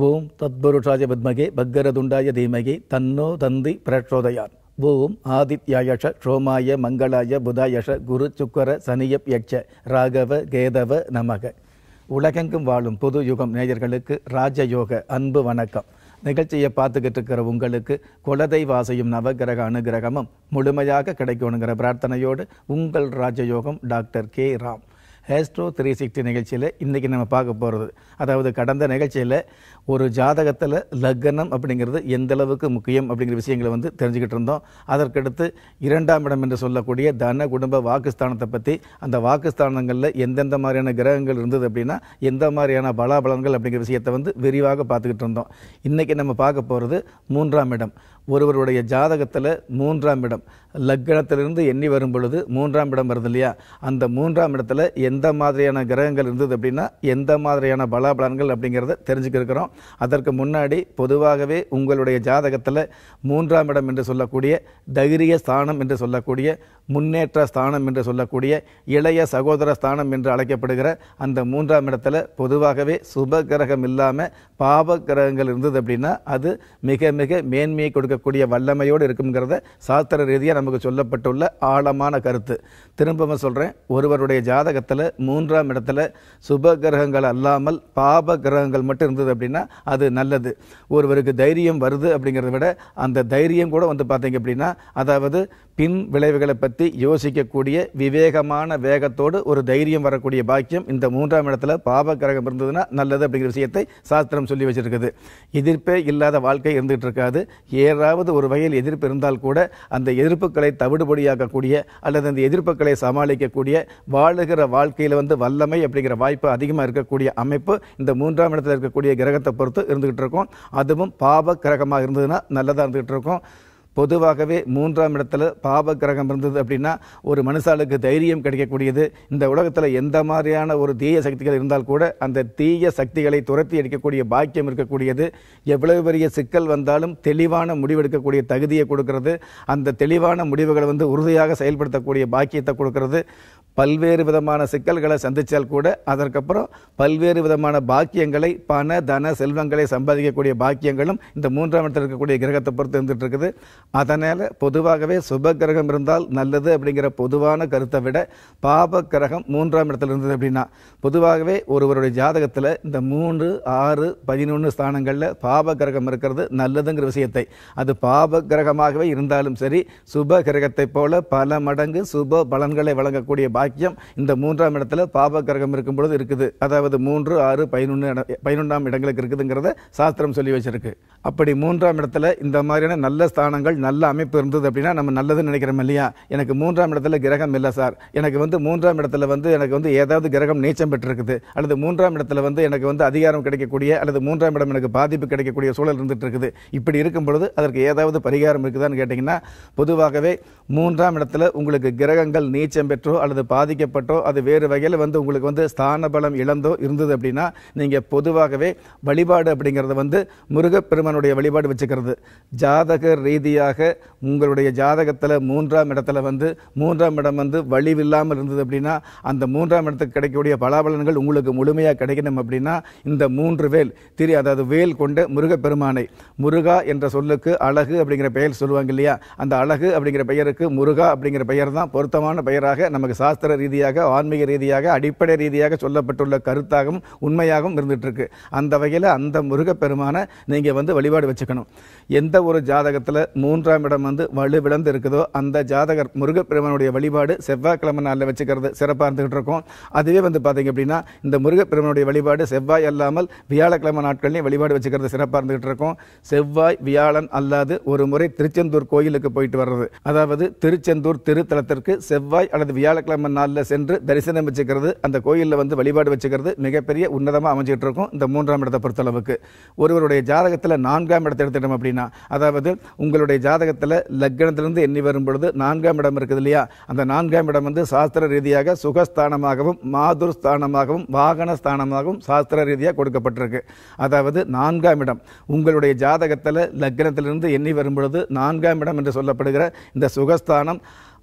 ஓம் தத்புருஷாய வித்மகே பக்கரதுண்டாய தீமகி தன்னோ தந்தி பிரச்சோதயாத் ஓம் ஆதித்யாயஷ ஷோமாய மங்களாய புதாயஷ குரு சுக்கர சனியப் யட்ச ராகவ கேதவ நமக உலகெங்கும் வாழும் புது யுகம் நேயர்களுக்கு ராஜயோக அன்பு வணக்கம் நிகழ்ச்சியை பார்த்துக்கிட்டு இருக்கிற உங்களுக்கு குலதை வாசையும் நவகிரக அனுகிரகமும் முழுமையாக கிடைக்கணுங்கிற பிரார்த்தனையோடு உங்கள் ராஜயோகம் doctor K Ram Astro three sixty நிகழ்ச்சியில் இன்றைக்கி நம்ம பார்க்க போகிறது அதாவது கடந்த நிகழ்ச்சியில் ஒரு ஜாதகத்தில் லக்னம் அப்படிங்கிறது எந்த அளவுக்கு முக்கியம் அப்படிங்கிற விஷயங்களை வந்து தெரிஞ்சுக்கிட்டு இருந்தோம் அதற்கடுத்து இரண்டாம் இடம் என்று சொல்லக்கூடிய தன குடும்ப வாக்குஸ்தானத்தை பற்றி அந்த வாக்குஸ்தானங்களில் எந்தெந்த மாதிரியான கிரகங்கள் இருந்தது அப்படின்னா எந்த மாதிரியான பலாபலன்கள் அப்படிங்கிற விஷயத்தை வந்து விரிவாக பார்த்துக்கிட்டு இருந்தோம் இன்றைக்கி நம்ம பார்க்க போகிறது மூன்றாம் இடம் ஒருவருடைய ஜாதகத்தில் மூன்றாம் இடம் லக்னத்திலிருந்து எண்ணி வரும் பொழுது மூன்றாம் இடம் வருது இல்லையா அந்த மூன்றாம் இடத்துல எந்த மாதிரியான கிரகங்கள் இருந்தது அப்படின்னா எந்த மாதிரியான பலாபலன்கள் அப்படிங்கிறத தெரிஞ்சுக்க இருக்கிறோம் அதற்கு முன்னாடி பொதுவாகவே உங்களுடைய ஜாதகத்தில் மூன்றாம் இடம் என்று சொல்லக்கூடிய தைரிய ஸ்தானம் என்று சொல்லக்கூடிய முன்னேற்ற ஸ்தானம் என்று சொல்லக்கூடிய இளைய சகோதர ஸ்தானம் என்று அழைக்கப்படுகிற அந்த மூன்றாம் இடத்துல பொதுவாகவே சுப கிரகம் இல்லாமல் பாவ கிரகங்கள் இருந்தது அப்படின்னா அது மிக மிக மேன்மையை கொடுக்கக்கூடிய வல்லமையோடு இருக்குங்கிறத சாஸ்திர ரீதியாக நமக்கு சொல்லப்பட்டுள்ள ஆழமான கருத்து திரும்பவும் சொல்கிறேன் ஒருவருடைய ஜாதகத்தில் மூன்றாம் இடத்துல சுப கிரகங்கள் அல்லாமல் பாப கிரகங்கள் மட்டும் இருந்தது அப்படின்னா அது நல்லது ஒருவருக்கு தைரியம் வருது அப்படிங்கிறத விட அந்த தைரியம் கூட வந்து பார்த்தீங்க அப்படின்னா அதாவது பின் விளைவுகளை பற்றி யோசிக்கக்கூடிய விவேகமான வேகத்தோடு ஒரு தைரியம் வரக்கூடிய பாக்கியம் இந்த மூன்றாம் இடத்துல பாப கிரகம் இருந்ததுன்னா நல்லது அப்படிங்கிற விஷயத்தை சாஸ்திரம் சொல்லி வச்சிருக்குது எதிர்ப்பே இல்லாத வாழ்க்கை இருந்துகிட்டு இருக்காது ஏதாவது ஒரு வகையில் எதிர்ப்பு இருந்தால் கூட அந்த எதிர்ப்புகளை தவிடுபடியாக்கக்கூடிய அல்லது அந்த எதிர்ப்புகளை சமாளிக்கக்கூடிய வாழுகிற வாழ்க்கையில் வந்து வல்லமை அப்படிங்கிற வாய்ப்பு அதிகமாக இருக்கக்கூடிய அமைப்பு இந்த மூன்றாம் இடத்துல இருக்கக்கூடிய கிரகத்தை பொறுத்து இருந்துகிட்டு இருக்கும் அதுவும் பாப கிரகமாக இருந்ததுன்னா நல்லதாக இருந்துகிட்டு இருக்கும் பொதுவாகவே மூன்றாம் இடத்துல பாப கிரகம் இருந்தது அப்படின்னா ஒரு மனுஷாளுக்கு தைரியம் கிடைக்கக்கூடியது இந்த உலகத்தில் எந்த மாதிரியான ஒரு தீய சக்திகள் இருந்தால் கூட அந்த தீய சக்திகளை துரத்தி அடிக்கக்கூடிய பாக்கியம் இருக்கக்கூடியது எவ்வளவு பெரிய சிக்கல் வந்தாலும் தெளிவான முடிவெடுக்கக்கூடிய தகுதியை கொடுக்கிறது அந்த தெளிவான முடிவுகளை வந்து உறுதியாக செயல்படுத்தக்கூடிய பாக்கியத்தை கொடுக்கிறது பல்வேறு விதமான சிக்கல்களை சந்தித்தால் கூட அதற்கப்புறம் பல்வேறு விதமான பாக்கியங்களை பண தன செல்வங்களை சம்பாதிக்கக்கூடிய பாக்கியங்களும் இந்த மூன்றாம் இடத்தில் இருக்கக்கூடிய கிரகத்தை பொறுத்து இருந்துட்டு இருக்குது அதனால் பொதுவாகவே சுப கிரகம் இருந்தால் நல்லது அப்படிங்கிற பொதுவான கருத்தை விட பாப கிரகம் மூன்றாம் இடத்துல இருந்தது அப்படின்னா பொதுவாகவே ஒருவருடைய ஜாதகத்தில் இந்த மூன்று ஆறு பதினொன்று ஸ்தானங்களில் பாப கிரகம் இருக்கிறது நல்லதுங்கிற விஷயத்தை அது பாப கிரகமாகவே இருந்தாலும் சரி சுப கிரகத்தை போல பல மடங்கு சுப பலன்களை வழங்கக்கூடிய பாக்கியம் இந்த மூன்றாம் இடத்துல பாப கிரகம் இருக்கும் பொழுது இருக்குது அதாவது மூன்று ஆறு பதினொன்று பதினொன்றாம் இடங்களுக்கு இருக்குதுங்கிறத சாஸ்திரம் சொல்லி வச்சிருக்கு அப்படி மூன்றாம் இடத்துல இந்த மாதிரியான நல்ல ஸ்தானங்கள் நல்ல அமைப்பு இருந்தது அப்படின்னா நம்ம நல்லதுன்னு நினைக்கிறோம் இல்லையா எனக்கு மூன்றாம் இடத்துல கிரகம் இல்லை சார் எனக்கு வந்து மூன்றாம் இடத்துல வந்து எனக்கு வந்து ஏதாவது கிரகம் நீச்சம் பெற்றிருக்குது அல்லது மூன்றாம் இடத்துல வந்து எனக்கு வந்து அதிகாரம் கிடைக்கக்கூடிய அல்லது மூன்றாம் இடம் எனக்கு பாதிப்பு கிடைக்கக்கூடிய சூழல் இருந்துட்டு இருக்குது இப்படி இருக்கும் பொழுது அதற்கு ஏதாவது பரிகாரம் இருக்குதான்னு கேட்டிங்கன்னா பொதுவாகவே மூன்றாம் இடத்துல உங்களுக்கு கிரகங்கள் நீச்சம் பெற்றோ அல்லது பாதிக்கப்பட்டோ அது வேறு வகையில் வந்து உங்களுக்கு வந்து ஸ்தான பலம் இழந்தோ இருந்தது அப்படின்னா நீங்கள் பொதுவாகவே வழிபாடு அப்படிங்கிறத வந்து முருகப்பெருமானுடைய வழிபாடு வச்சுக்கிறது ஜாதக ரீதியாக உங்களுடைய ஜாதகத்தில் மூன்றாம் இடத்துல வந்து மூன்றாம் இடம் வந்து வலிவில்லாமல் இருந்தது அப்படின்னா அந்த மூன்றாம் இடத்துக்கு கிடைக்கக்கூடிய பலாபலன்கள் உங்களுக்கு முழுமையாக கிடைக்கணும் அப்படின்னா இந்த மூன்று வேல் திரு அதாவது வேல் கொண்ட முருகப்பெருமானை முருகா என்ற சொல்லுக்கு அழகு அப்படிங்கிற பெயர் சொல்லுவாங்க இல்லையா அந்த அழகு அப்படிங்கிற பெயருக்கு முருகா அப்படிங்கிற பெயர் தான் பொருத்தமான பெயராக நமக்கு சாஸ்திர ரீதியாக ஆன்மீக ரீதியாக அடிப்படை ரீதியாக சொல்லப்பட்டுள்ள கருத்தாகவும் உண்மையாகவும் இருந்துட்டு இருக்கு அந்த வகையில் அந்த முருகப்பெருமானை நீங்கள் வந்து வழிபாடு வச்சுக்கணும் எந்த ஒரு ஜாதகத்தில் மூன்றாம் இடம் வந்து வலுவிழந்து இருக்குதோ அந்த ஜாதகர் முருகப்பெருமானுடைய வழிபாடு செவ்வாய்க்கிழமை நாளில் வச்சுக்கிறது சிறப்பாக இருந்துகிட்டு இருக்கும் அதுவே வந்து பார்த்தீங்க அப்படின்னா இந்த முருகப்பெருமானுடைய வழிபாடு செவ்வாய் அல்லாமல் வியாழக்கிழமை நாட்கள்லையும் வழிபாடு வச்சுக்கிறது சிறப்பாக இருந்துகிட்டு இருக்கும் செவ்வாய் வியாழன் அல்லாது ஒரு முறை திருச்செந்தூர் கோயிலுக்கு போயிட்டு வர்றது அதாவது திருச்செந்தூர் திருத்தலத்திற்கு செவ்வாய் அல்லது வியாழக்கிழமை நாளில் சென்று தரிசனம் வச்சுக்கிறது அந்த கோயிலில் வந்து வழிபாடு வச்சுக்கிறது மிகப்பெரிய உன்னதமாக அமைஞ்சிட்டு இருக்கும் இந்த மூன்றாம் இடத்தை பொறுத்தளவுக்கு ஒருவருடைய ஜாதகத்தில் நான்காம் இடத்தை எடுத்துட்டோம் அப்படின்னா அதாவது உங்களுடைய ஜாதகத்தில் லக்னத்திலிருந்து எண்ணி வரும் பொழுது நான்காம் இடம் இருக்குது இல்லையா அந்த நான்காம் இடம் வந்து சாஸ்திர ரீதியாக சுகஸ்தானமாகவும் மாதுர் ஸ்தானமாகவும் வாகன ஸ்தானமாகவும் சாஸ்திர ரீதியாக கொடுக்கப்பட்டிருக்கு அதாவது நான்காம் இடம் உங்களுடைய ஜாதகத்தில் லக்னத்திலிருந்து எண்ணி வரும் பொழுது நான்காம் இடம் என்று சொல்லப்படுகிற இந்த சுகஸ்தானம்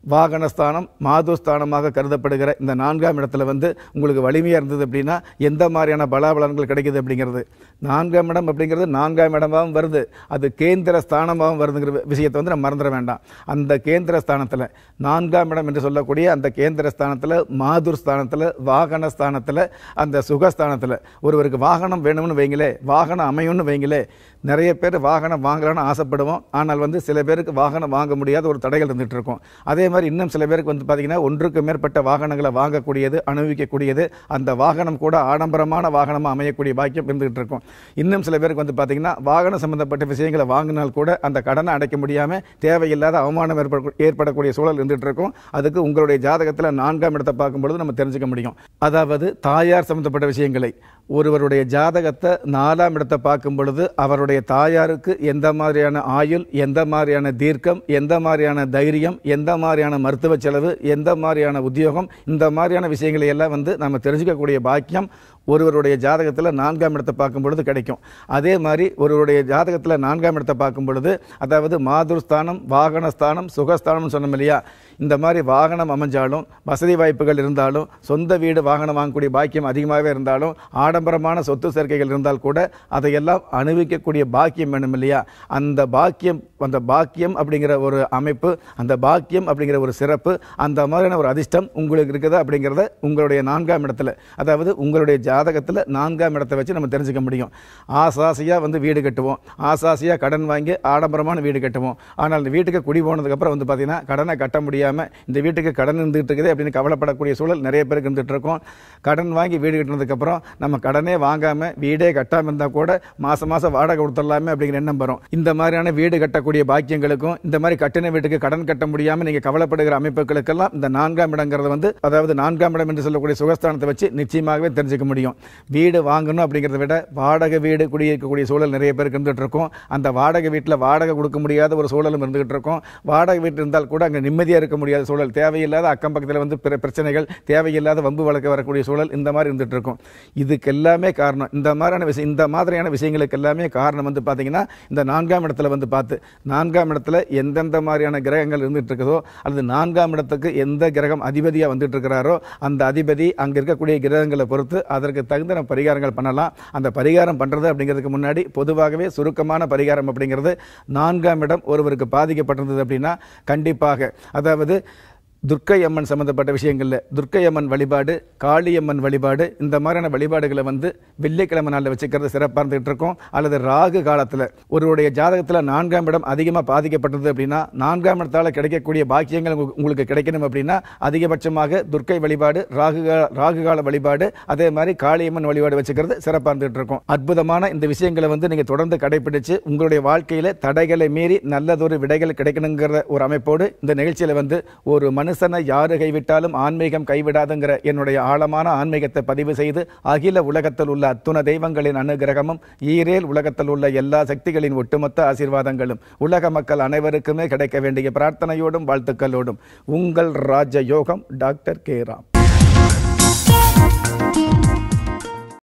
வாகனஸ்தானம் மாதுஸ்தானமாக கருதப்படுகிற இந்த நான்காம் இடத்துல வந்து உங்களுக்கு வலிமையாக இருந்தது அப்படின்னா எந்த மாதிரியான பலாபலன்கள் கிடைக்குது அப்படிங்கிறது நான்காம் இடம் அப்படிங்கிறது நான்காம் இடமாகவும் வருது அது கேந்திர ஸ்தானமாகவும் வருதுங்கிற விஷயத்தை வந்து நம்ம மறந்துட வேண்டாம் அந்த கேந்திர ஸ்தானத்தில் நான்காம் இடம் என்று சொல்லக்கூடிய அந்த கேந்திர ஸ்தானத்தில் மாதுர் ஸ்தானத்தில் வாகன ஸ்தானத்தில் அந்த சுகஸ்தானத்தில் ஒருவருக்கு வாகனம் வேணும்னு வைங்களே வாகனம் அமையும்னு வைங்களே நிறைய பேர் வாகனம் வாங்கலாம்னு ஆசைப்படுவோம் ஆனால் வந்து சில பேருக்கு வாகனம் வாங்க முடியாத ஒரு தடைகள் இருந்துகிட்டு இருக்கும் அதே மாதிரி இன்னும் சில பேருக்கு வந்து பார்த்தீங்கன்னா ஒன்றுக்கு மேற்பட்ட வாகனங்களை வாங்கக்கூடியது அனுபவிக்கக்கூடியது அந்த வாகனம் கூட ஆடம்பரமான வாகனமாக அமையக்கூடிய பாக்கியம் இருந்துகிட்டு இருக்கும் இன்னும் சில பேருக்கு வந்து பார்த்தீங்கன்னா வாகனம் சம்பந்தப்பட்ட விஷயங்களை வாங்கினால் கூட அந்த கடனை அடைக்க முடியாமல் தேவையில்லாத அவமானம் ஏற்பட ஏற்படக்கூடிய சூழல் இருந்துகிட்டு இருக்கும் அதுக்கு உங்களுடைய ஜாதகத்தில் நான்காம் இடத்தை பார்க்கும்பொழுது நம்ம தெரிஞ்சுக்க முடியும் அதாவது தாயார் சம்பந்தப்பட்ட விஷயங்களை ஒருவருடைய ஜாதகத்தை நாலாம் இடத்தை பார்க்கும் பொழுது அவருடைய தாயாருக்கு எந்த மாதிரியான ஆயுள் எந்த மாதிரியான தீர்க்கம் எந்த மாதிரியான தைரியம் எந்த மாதிரியான மருத்துவ செலவு எந்த மாதிரியான உத்தியோகம் இந்த மாதிரியான விஷயங்களை எல்லாம் வந்து நம்ம தெரிஞ்சுக்கக்கூடிய பாக்கியம் ஒருவருடைய ஜாதகத்தில் நான்காம் இடத்தை பார்க்கும் பொழுது கிடைக்கும் அதே மாதிரி ஒருவருடைய ஜாதகத்தில் நான்காம் இடத்தை பார்க்கும் பொழுது அதாவது மாதுர் ஸ்தானம் வாகன ஸ்தானம் சுகஸ்தானம்னு சொன்னோம் இல்லையா இந்த மாதிரி வாகனம் அமைஞ்சாலும் வசதி வாய்ப்புகள் இருந்தாலும் சொந்த வீடு வாகனம் வாங்கக்கூடிய பாக்கியம் அதிகமாகவே இருந்தாலும் ஆடம்பரமான சொத்து சேர்க்கைகள் இருந்தால் கூட அதையெல்லாம் அனுபவிக்கக்கூடிய பாக்கியம் வேணும் இல்லையா அந்த பாக்கியம் அந்த பாக்கியம் அப்படிங்கிற ஒரு அமைப்பு அந்த பாக்கியம் அப்படிங்கிற ஒரு சிறப்பு அந்த மாதிரியான ஒரு அதிர்ஷ்டம் உங்களுக்கு இருக்குதா அப்படிங்கிறத உங்களுடைய நான்காம் இடத்துல அதாவது உங்களுடைய ஜாதகத்தில் நான்காம் இடத்தை வச்சு நம்ம தெரிஞ்சுக்க முடியும் ஆசாசியாக வந்து வீடு கட்டுவோம் ஆசாசியாக கடன் வாங்கி ஆடம்பரமான வீடு கட்டுவோம் ஆனால் இந்த வீட்டுக்கு குடி போனதுக்கப்புறம் வந்து பார்த்தீங்கன்னா கடனை கட்ட முடியாமல் இந்த வீட்டுக்கு கடன் இருந்துகிட்டு இருக்குது அப்படின்னு கவலைப்படக்கூடிய சூழல் நிறைய பேருக்கு இருந்துகிட்டு இருக்கும் கடன் வாங்கி வீடு கட்டினதுக்கப்புறம் நம்ம கடனே வாங்காமல் வீடே கட்டாமல் இருந்தால் கூட மாதம் மாதம் வாடகை கொடுத்துடலாமே அப்படிங்கிற எண்ணம் வரும் இந்த மாதிரியான வீடு கட்டக்கூடிய பாக்கியங்களுக்கும் இந்த மாதிரி கட்டின வீட்டுக்கு கடன் கட்ட முடியாமல் நீங்கள் கவலைப்படுகிற அமைப்புகளுக்கெல்லாம் இந்த நான்காம் இடங்கிறது வந்து அதாவது நான்காம் இடம் என்று சொல்லக்கூடிய சுகஸ்தானத்தை வச்சு நிச்சயமாகவே தெரிஞ்சுக்க முடியும் வீடு வாங்கணும் அப்படிங்கிறத விட வாடகை வீடு குடியிருக்கக்கூடிய சூழல் நிறைய பேருக்கு இருந்துகிட்டு இருக்கும் அந்த வாடகை வீட்டில் வாடகை கொடுக்க முடியாத ஒரு சூழலும் இருந்துகிட்டு இருக்கும் வாடகை வீட்டு இருந்தால் கூட அங்கே நிம்மதியாக இருக்க முடியாத சூழல் தேவையில்லாத அக்கம் பக்கத்தில் வந்து பிற பிரச்சனைகள் தேவையில்லாத வம்பு வழக்கு வரக்கூடிய சூழல் இந்த மாதிரி இருந்துட்டு இருக்கும் இதுக்கு எல்லாமே காரணம் இந்த மாதிரியான விஷயம் இந்த மாதிரியான விஷயங்களுக்கு எல்லாமே காரணம் வந்து பார்த்தீங்கன்னா இந்த நான்காம் இடத்துல வந்து பார்த்து நான்காம் இடத்துல எந்தெந்த மாதிரியான கிரகங்கள் இருந்துட்டு இருக்குதோ அல்லது நான்காம் இடத்துக்கு எந்த கிரகம் அதிபதியாக வந்துட்டு இருக்கிறாரோ அந்த அதிபதி அங்கே இருக்கக்கூடிய கிரகங்களை பொறுத்து அதற்கு தகுந்த நம்ம பரிகாரங்கள் பண்ணலாம் அந்த பரிகாரம் பண்ணுறது அப்படிங்கிறதுக்கு முன்னாடி பொதுவாகவே சுருக்கமான பரிகாரம் அப்படிங்கிறது நான்காம் இடம் ஒருவருக்கு பாதிக்கப்பட்டிருந்தது அப்படின்னா கண்டிப்பாக அதாவது துர்க்கை அம்மன் சம்பந்தப்பட்ட விஷயங்களில் துர்க்கை அம்மன் வழிபாடு காளியம்மன் வழிபாடு இந்த மாதிரியான வழிபாடுகளை வந்து வெள்ளிக்கிழமை நாளில் வச்சுக்கிறது சிறப்பாக இருந்துகிட்டு இருக்கும் அல்லது ராகு காலத்தில் ஒருவருடைய ஜாதகத்தில் நான்காம் இடம் அதிகமாக பாதிக்கப்பட்டது அப்படின்னா நான்காம் இடத்தால் கிடைக்கக்கூடிய பாக்கியங்கள் உங்களுக்கு- உங்களுக்கு கிடைக்கணும் அப்படின்னா அதிகபட்சமாக துர்க்கை வழிபாடு ராகு கா- ராகு கால வழிபாடு அதே மாதிரி காளியம்மன் வழிபாடு வச்சுக்கிறது சிறப்பாக இருந்துகிட்டு இருக்கும் அற்புதமான இந்த விஷயங்களை வந்து நீங்கள் தொடர்ந்து கடைபிடிச்சு உங்களுடைய வாழ்க்கையில் தடைகளை மீறி நல்லதொரு விடைகள் கிடைக்கணுங்கிற ஒரு அமைப்போடு இந்த நிகழ்ச்சியில் வந்து ஒரு மனுஷனை யாரு கைவிட்டாலும் ஆன்மீகம் கைவிடாதுங்கிற என்னுடைய ஆழமான ஆன்மீகத்தை பதிவு செய்து அகில உலகத்தில் உள்ள அத்துண தெய்வங்களின் அனுகிரகமும் ஈரேல் உலகத்தில் உள்ள எல்லா சக்திகளின் ஒட்டுமொத்த ஆசீர்வாதங்களும் உலக மக்கள் அனைவருக்குமே கிடைக்க வேண்டிய பிரார்த்தனையோடும் வாழ்த்துக்களோடும் உங்கள் ராஜ யோகம் டாக்டர் கே ராம்